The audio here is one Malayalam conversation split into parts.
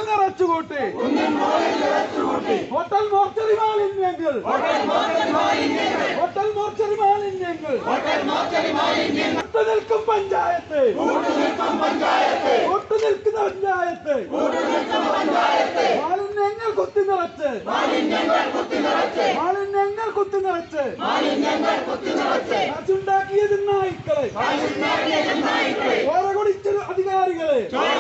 നിറച്ചുകൂട്ടി ഹോട്ടൽ മോർച്ചറി മാലിന്യങ്ങൾ ഹോട്ടൽ മോർച്ചറി മാലിന്യങ്ങൾ ഒട്ടു നിൽക്കും പഞ്ചായത്ത് ഒട്ടു നിൽക്കുന്ന പഞ്ചായത്ത് മാലിന്യങ്ങൾ കുത്തി നിറച്ച് മാലിന്യങ്ങൾ കുത്തി നിറച്ച് കാശുണ്ടാക്കിയത് നായ്ക്കളെ ഓര കുടിച്ച അധികാരികളെ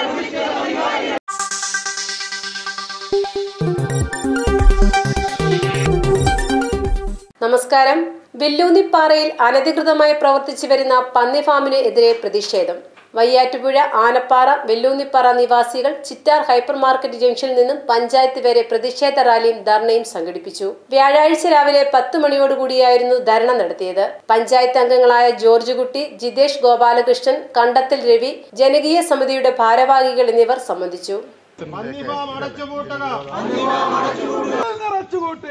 നമസ്കാരം വില്ലൂന്നിപ്പാറയിൽ അനധികൃതമായി പ്രവർത്തിച്ചു വരുന്ന പന്നി ഫാമിന് എതിരെ പ്രതിഷേധം വയ്യാറ്റുപുഴ ആനപ്പാറ വെല്ലൂന്നിപ്പാറ നിവാസികൾ ചിറ്റാർ ഹൈപ്പർ മാർക്കറ്റ് ജംഗ്ഷനിൽ നിന്നും പഞ്ചായത്ത് വരെ പ്രതിഷേധ റാലിയും ധർണയും സംഘടിപ്പിച്ചു വ്യാഴാഴ്ച രാവിലെ പത്ത് മണിയോടുകൂടിയായിരുന്നു ധർണ നടത്തിയത് പഞ്ചായത്ത് അംഗങ്ങളായ ജോർജ് കുട്ടി ജിതേഷ് ഗോപാലകൃഷ്ണൻ കണ്ടത്തിൽ രവി ജനകീയ സമിതിയുടെ ഭാരവാഹികൾ എന്നിവർ സംബന്ധിച്ചു മഞ്ഞിഫാം അടച്ചുപൂട്ടുക നിറച്ചുകൂട്ടി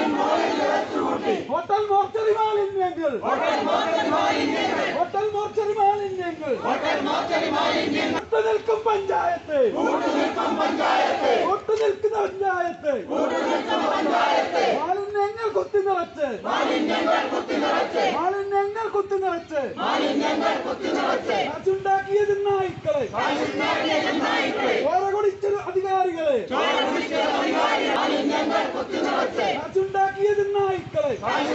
ഹോട്ടൽ മോർച്ചറി മാലിന്യങ്ങൾ ഹോട്ടൽ മോർച്ചറി മാലിന്യങ്ങൾ ഒട്ടു നിൽക്കും പഞ്ചായത്ത് ഒട്ടു നിൽക്കുന്ന പഞ്ചായത്ത് മാലിന്യങ്ങൾ കുത്തി നിറച്ച് മാലിന്യങ്ങൾ കുത്തി നിറച്ച് കാശുണ്ടാക്കിയത് നായ്ക്കളെ ഓര കുടിച്ച അധികാരികളെ കാശുണ്ടാക്കിയത് നായ്ക്കളെ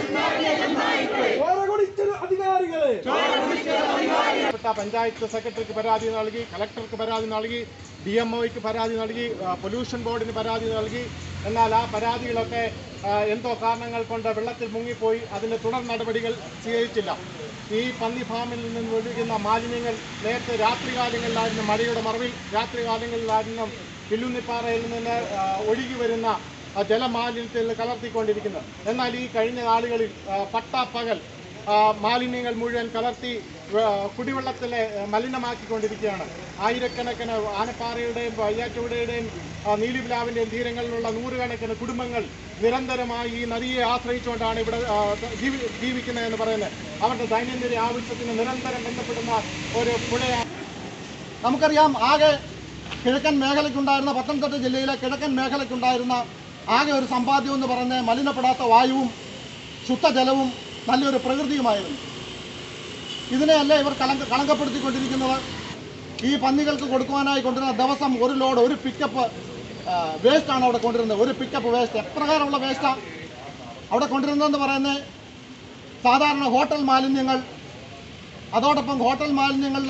ഓര കുടിച്ച അധികാരികളെ ബന്ധപ്പെട്ട പഞ്ചായത്ത് സെക്രട്ടറിക്ക് പരാതി നൽകി കളക്ടർക്ക് പരാതി നൽകി ഡി എം ഒക്ക് പരാതി നൽകി ആ, പൊല്യൂഷൻ ബോർഡിന് പരാതി നൽകി എന്നാൽ ആ പരാതികളൊക്കെ ആ, എന്തോ കാരണങ്ങൾ കൊണ്ട് വെള്ളത്തിൽ മുങ്ങിപ്പോയി അതിൻ്റെ തുടർ നടപടികൾ സ്വീകരിച്ചില്ല ഈ പന്നി ഫാമിൽ നിന്ന് ഒഴുകുന്ന മാലിന്യങ്ങൾ നേരത്തെ രാത്രികാലങ്ങളിലായിരുന്നു മഴയുടെ മറവിൽ രാത്രികാലങ്ങളിലായിരുന്നു പില്ലുന്നിപ്പാറയിൽ നിന്ന് ആ, ഒഴുകി വരുന്ന ആ ജലമാലിന്യത്തിൽ കലർത്തിക്കൊണ്ടിരിക്കുന്നത് എന്നാൽ ഈ കഴിഞ്ഞ നാളുകളിൽ ആ, പട്ടാപ്പകൽ ആ, മാലിന്യങ്ങൾ മുഴുവൻ കലർത്തി ആ, കുടിവെള്ളത്തിലെ ആ, മലിനമാക്കിക്കൊണ്ടിരിക്കുകയാണ് ആയിരക്കണക്കിന് ആനപ്പാറയുടെയും വയ്യാറ്റുപുഴയുടെയും ആ, നീലിപ്ലാവിൻ്റെയും തീരങ്ങളിലുള്ള നൂറുകണക്കിന് കുടുംബങ്ങൾ നിരന്തരമായി ഈ നദിയെ ആശ്രയിച്ചുകൊണ്ടാണ് ഇവിടെ ആ, ജീവി ജീവിക്കുന്നതെന്ന് പറയുന്നത് അവരുടെ ദൈനംദിന ആവശ്യത്തിന് നിരന്തരം ബന്ധപ്പെടുന്ന ഒരു പുഴയാണ് നമുക്കറിയാം ആകെ കിഴക്കൻ മേഖലയ്ക്കുണ്ടായിരുന്ന പത്തനംതിട്ട ജില്ലയിലെ കിഴക്കൻ മേഖലയ്ക്കുണ്ടായിരുന്ന ആകെ ഒരു സമ്പാദ്യം എന്ന് പറഞ്ഞ മലിനപ്പെടാത്ത വായുവും ശുദ്ധജലവും നല്ലൊരു പ്രകൃതിയുമായിരുന്നു ഇതിനെയല്ല ഇവർ കളങ്ക കളങ്കപ്പെടുത്തിക്കൊണ്ടിരിക്കുന്നത് ഈ പന്നികൾക്ക് കൊടുക്കുവാനായി കൊണ്ടുവരുന്ന ദിവസം ഒരു ലോഡ് ഒരു പിക്കപ്പ് വേസ്റ്റാണ് അവിടെ കൊണ്ടുവരുന്നത് ഒരു പിക്കപ്പ് വേസ്റ്റ് എപ്രകാരമുള്ള വേസ്റ്റാണ് അവിടെ കൊണ്ടുവരുന്നതെന്ന് പറയുന്നത് സാധാരണ ഹോട്ടൽ മാലിന്യങ്ങൾ അതോടൊപ്പം ഹോട്ടൽ മാലിന്യങ്ങളിൽ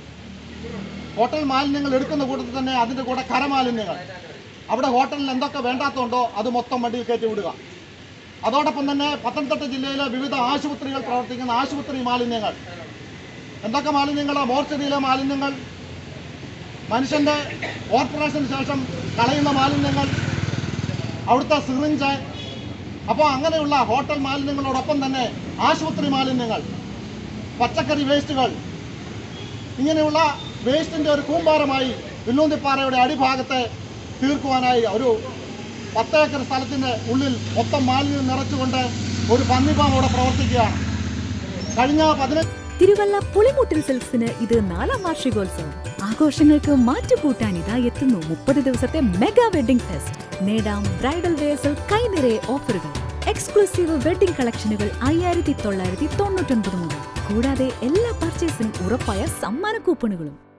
ഹോട്ടൽ മാലിന്യങ്ങൾ എടുക്കുന്ന കൂട്ടത്തിൽ തന്നെ അതിൻ്റെ കൂടെ കരമാലിന്യങ്ങൾ അവിടെ ഹോട്ടലിൽ എന്തൊക്കെ വേണ്ടാത്തതുണ്ടോ അത് മൊത്തം വണ്ടിയിൽ കയറ്റി വിടുക അതോടൊപ്പം തന്നെ പത്തനംതിട്ട ജില്ലയിലെ വിവിധ ആശുപത്രികൾ പ്രവർത്തിക്കുന്ന ആശുപത്രി മാലിന്യങ്ങൾ എന്തൊക്കെ മാലിന്യങ്ങളോ മോർച്ചറിയിലെ മാലിന്യങ്ങൾ മനുഷ്യൻ്റെ ഓപ്പറേഷന് ശേഷം കളയുന്ന മാലിന്യങ്ങൾ അവിടുത്തെ സിറിഞ്ച് അപ്പോൾ അങ്ങനെയുള്ള ഹോട്ടൽ മാലിന്യങ്ങളോടൊപ്പം തന്നെ ആശുപത്രി മാലിന്യങ്ങൾ പച്ചക്കറി വേസ്റ്റുകൾ ഇങ്ങനെയുള്ള വേസ്റ്റിന്റെ ഒരു കൂമ്പാരമായി വില്ലൂന്തിപ്പാറയുടെ അടിഭാഗത്തെ തീർക്കുവാനായി ഒരു പത്ത് ഏക്കർ സ്ഥലത്തിന്റെ ഉള്ളിൽ മൊത്തം മാലിന്യം നിറച്ചുകൊണ്ട് ഒരു പന്നിഫാം അവിടെ പ്രവർത്തിക്കുകയാണ് കഴിഞ്ഞ പതിനെട്ട് തിരുവല്ല പുളിമുട്ടിൽ സിൽക്സിന് ഇത് നാലാം വാർഷികോത്സവം ആഘോഷങ്ങൾക്ക് മാറ്റുകൂട്ടാൻ ഇതാ എത്തുന്നു മുപ്പത് ദിവസത്തെ മെഗാ വെഡിംഗ് ഫെസ്റ്റ് നേടാം ബ്രൈഡൽ വെയേഴ്സിൽ കൈനിറയെ ഓഫറുകൾ എക്സ്ക്ലൂസീവ് വെഡിംഗ് കളക്ഷനുകൾ അയ്യായിരത്തി തൊള്ളായിരത്തി തൊണ്ണൂറ്റൊൻപത് മുതൽ കൂടാതെ എല്ലാ പർച്ചേസിനും ഉറപ്പായ സമ്മാന കൂപ്പണുകളും